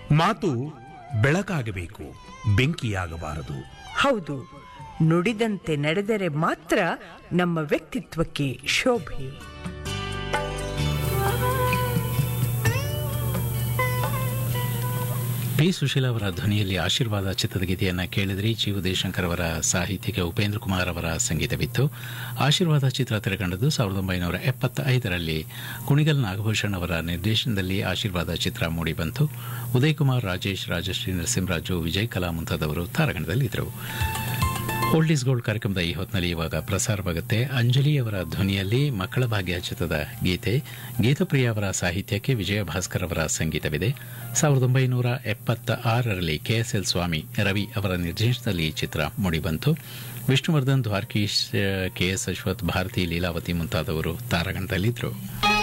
ಮಾತು ಬೆಳಕಾಗಬೇಕು ಬೆಂಕಿಯಾಗಬಾರದು ಹೌದು ನುಡಿದಂತೆ ನಡೆದರೆ ಮಾತ್ರ ನಮ್ಮ ವ್ಯಕ್ತಿತ್ವಕ್ಕೆ ಶೋಭೆ ಪಿ ಸುಶೀಲ ಅವರ ಧ್ವನಿಯಲ್ಲಿ ಆಶೀರ್ವಾದ ಚಿತ್ರದ ಗೀತೆಯನ್ನು ಕೇಳಿದ್ರಿ ಜಿ ಉದಯಶಂಕರ್ ಅವರ ಸಾಹಿತ್ಯಕ್ಕೆ ಉಪೇಂದ್ರ ಕುಮಾರ್ ಅವರ ಸಂಗೀತವಿತ್ತು ಆಶೀರ್ವಾದ ಚಿತ್ರ ತೆರೆಕಂಡದ್ದು ಸಾವಿರದ ಒಂಬೈನೂರ ಎಪ್ಪತ್ತ ಐದರಲ್ಲಿ ಕುಣಿಗಲ್ ನಾಗಭೂಷಣ್ ಅವರ ನಿರ್ದೇಶನದಲ್ಲಿ ಆಶೀರ್ವಾದ ಚಿತ್ರ ಮೂಡಿಬಂತು ಉದಯ್ ಕುಮಾರ್ ರಾಜೇಶ್ ರಾಜಶ್ರೀ ನರಸಿಂಹರಾಜು ವಿಜಯ್ ಕಲಾ ಮುಂತಾದವರು ತಾರಗಣದಲ್ಲಿದ್ದರು ಓಲ್ಡ್ ಈಸ್ ಗೋಲ್ಡ್ ಕಾರ್ಯಕ್ರಮದ ಈ ಹೊತ್ತಿನಲ್ಲಿ ಇವಾಗ ಪ್ರಸಾರವಾಗುತ್ತೆ ಅಂಜಲಿ ಅವರ ಧ್ವನಿಯಲ್ಲಿ ಮಕ್ಕಳ ಭಾಗ್ಯ ಚಿತ್ರದ ಗೀತೆ ಗೀತಪ್ರಿಯ ಅವರ ಸಾಹಿತ್ಯಕ್ಕೆ ವಿಜಯ ಭಾಸ್ಕರ್ ಅವರ ಸಂಗೀತವಿದೆ ಸಾವಿರದ ಒಂಬೈನೂರ ಎಪ್ಪತ್ತ ಆರರಲ್ಲಿ ಕೆಎಸ್ಎಲ್ ಸ್ವಾಮಿ ರವಿ ಅವರ ನಿರ್ದೇಶನದಲ್ಲಿ ಈ ಚಿತ್ರ ಮೂಡಿಬಂತು ವಿಷ್ಣುವರ್ಧನ್ ದ್ವಾರಕೀಶ್ ಕೆಎಸ್ ಅಶ್ವಥ್ ಭಾರತಿ ಲೀಲಾವತಿ ಮುಂತಾದವರು ತಾರಾಗಣದಲ್ಲಿದ್ದರು